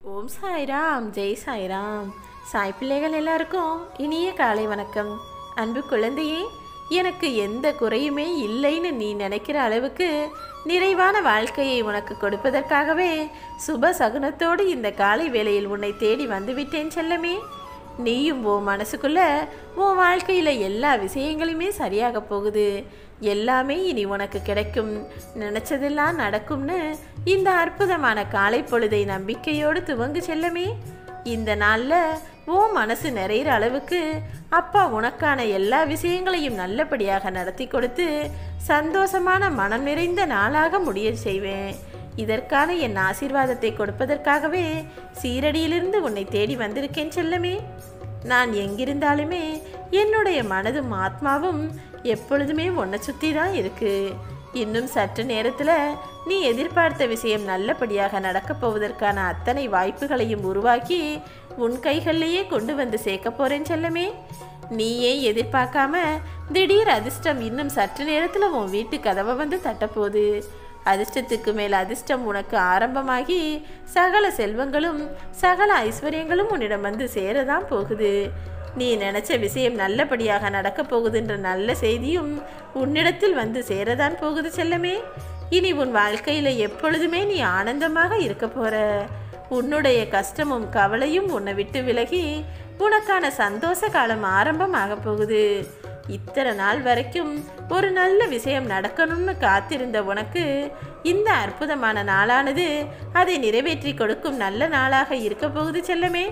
ஓம் சாய்ராம் ஜெய் சாய்ராம் சாய் பிள்ளைகள் எல்லாருக்கும் இனிய காலை வணக்கம் அன்பு குழந்தையே எனக்கு எந்த குறையுமே இல்லைன்னு நீ நினைக்கிற அளவுக்கு நிறைவான வாழ்க்கையை உனக்கு கொடுப்பதற்காகவே சுப சகுனத்தோடு இந்த காலை வேளையில் உன்னை தேடி வந்துவிட்டேன் செல்லமே நீயும் உன் மனசுக்குள்ள உன் வாழ்க்கையில் எல்லா விஷயங்களுமே சரியாக போகுது எல்லாமே இனி உனக்கு கிடைக்கும் நினச்சதெல்லாம் நடக்கும்னு இந்த அற்புதமான காலை பொழுதை நம்பிக்கையோடு துவங்கு செல்லமே இந்த நாளில் உன் மனசு நிறையிற அளவுக்கு அப்பா உனக்கான எல்லா விஷயங்களையும் நல்லபடியாக நடத்தி கொடுத்து சந்தோஷமான மனம் நிறைந்த நாளாக முடிய செய்வேன் இதற்கான என் ஆசீர்வாதத்தை கொடுப்பதற்காகவே சீரடியிலிருந்து உன்னை தேடி வந்திருக்கேன் செல்லமே நான் எங்கிருந்தாலுமே என்னுடைய மனதும் ஆத்மாவும் எப்பொழுதுமே உன்னை சுற்றி தான் இருக்கு இன்னும் சற்று நேரத்தில் நீ எதிர்பார்த்த விஷயம் நல்லபடியாக நடக்கப் போவதற்கான அத்தனை வாய்ப்புகளையும் உருவாக்கி உன் கைகளிலேயே கொண்டு வந்து சேர்க்க போறேன் செல்லமே நீயே எதிர்பார்க்காம திடீர் அதிர்ஷ்டம் இன்னும் சற்று நேரத்தில் உன் வீட்டு கதவை வந்து தட்டப்போகுது அதிர்ஷ்டத்துக்கு மேல் அதிர்ஷ்டம் உனக்கு ஆரம்பமாகி சகல செல்வங்களும் சகல ஐஸ்வர்யங்களும் உன்னிடம் வந்து சேரதான் போகுது நீ நினைச்ச விஷயம் நல்லபடியாக நடக்கப் போகுதுன்ற நல்ல செய்தியும் உன்னிடத்தில் வந்து சேரதான் போகுது செல்லமே இனி உன் வாழ்க்கையில் எப்பொழுதுமே நீ ஆனந்தமாக இருக்க போற உன்னுடைய கஷ்டமும் கவலையும் உன்னை விட்டு விலகி உனக்கான சந்தோஷ காலம் ஆரம்பமாக போகுது இத்தனை நாள் வரைக்கும் ஒரு நல்ல விஷயம் நடக்கணும்னு காத்திருந்த உனக்கு இந்த அற்புதமான நாளானது அதை நிறைவேற்றி கொடுக்கும் நல்ல நாளாக இருக்க போகுது செல்லமே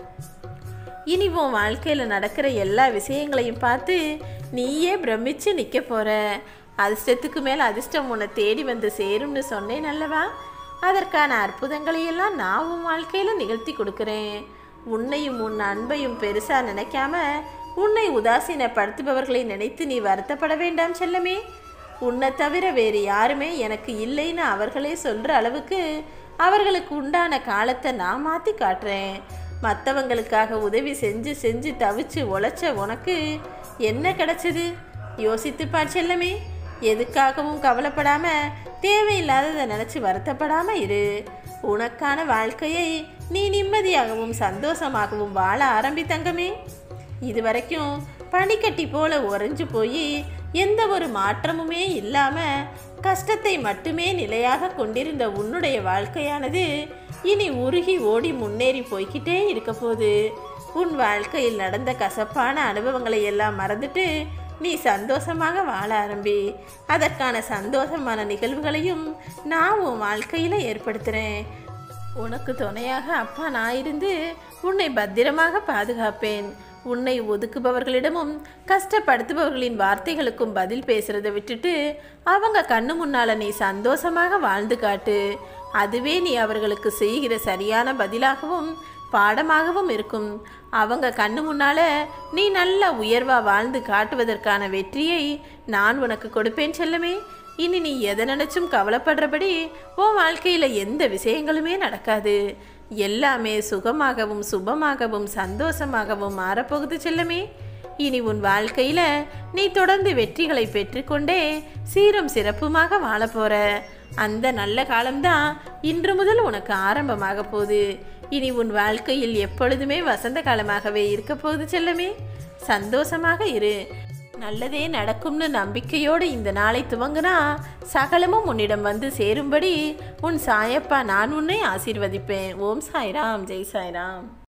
இனி உன் வாழ்க்கையில் நடக்கிற எல்லா விஷயங்களையும் பார்த்து நீயே பிரமிச்சு நிற்க போற அதிர்ஷ்டத்துக்கு மேல் அதிர்ஷ்டம் உன்னை தேடி வந்து சேரும்னு சொன்னேன் அல்லவா அதற்கான அற்புதங்களையெல்லாம் நான் உன் வாழ்க்கையில் நிகழ்த்தி கொடுக்குறேன் உன்னையும் உன் அன்பையும் பெருசாக நினைக்காம உன்னை உதாசீனப்படுத்துபவர்களை நினைத்து நீ வருத்தப்பட வேண்டாம் செல்லமே உன்னை தவிர வேறு யாருமே எனக்கு இல்லைன்னு அவர்களே சொல்கிற அளவுக்கு அவர்களுக்கு உண்டான காலத்தை நான் மாற்றி காட்டுறேன் மற்றவங்களுக்காக உதவி செஞ்சு செஞ்சு தவிச்சு உழைச்ச உனக்கு என்ன கிடைச்சது யோசித்து பார் செல்லமே எதுக்காகவும் கவலைப்படாம தேவையில்லாததை நினச்சி வருத்தப்படாம இரு உனக்கான வாழ்க்கையை நீ நிம்மதியாகவும் சந்தோஷமாகவும் வாழ ஆரம்பி தங்கமே இது வரைக்கும் பனிக்கட்டி போல உறைஞ்சு போய் எந்த ஒரு மாற்றமுமே இல்லாம கஷ்டத்தை மட்டுமே நிலையாக கொண்டிருந்த உன்னுடைய வாழ்க்கையானது இனி உருகி ஓடி முன்னேறி போய்கிட்டே இருக்க போது உன் வாழ்க்கையில் நடந்த கசப்பான அனுபவங்களை எல்லாம் மறந்துட்டு நீ சந்தோஷமாக வாழ ஆரம்பி அதற்கான சந்தோஷமான நிகழ்வுகளையும் நான் உன் வாழ்க்கையில் ஏற்படுத்துகிறேன் உனக்கு துணையாக அப்பா நான் இருந்து உன்னை பத்திரமாக பாதுகாப்பேன் உன்னை ஒதுக்குபவர்களிடமும் கஷ்டப்படுத்துபவர்களின் வார்த்தைகளுக்கும் பதில் பேசுறதை விட்டுட்டு அவங்க கண்ணு முன்னால நீ சந்தோஷமாக வாழ்ந்து காட்டு அதுவே நீ அவர்களுக்கு செய்கிற சரியான பதிலாகவும் பாடமாகவும் இருக்கும் அவங்க கண்ணு முன்னால நீ நல்ல உயர்வா வாழ்ந்து காட்டுவதற்கான வெற்றியை நான் உனக்கு கொடுப்பேன் செல்லமே இனி நீ எதை நினைச்சும் கவலைப்படுறபடி உன் வாழ்க்கையில எந்த விஷயங்களுமே நடக்காது எல்லாமே சுகமாகவும் சுபமாகவும் சந்தோஷமாகவும் மாறப்போகுது செல்லமே இனி உன் வாழ்க்கையில நீ தொடர்ந்து வெற்றிகளை பெற்றுக்கொண்டே சீரும் சிறப்புமாக வாழ போற அந்த நல்ல காலம்தான் இன்று முதல் உனக்கு ஆரம்பமாக போகுது இனி உன் வாழ்க்கையில் எப்பொழுதுமே வசந்த காலமாகவே இருக்க போகுது செல்லமே சந்தோஷமாக இரு நல்லதே நடக்கும்னு நம்பிக்கையோடு இந்த நாளை துவங்குனா சகலமும் உன்னிடம் வந்து சேரும்படி உன் சாயப்பா நான் உன்னை ஆசீர்வதிப்பேன் ஓம் சாய்ராம் ஜெய் சாய்ராம்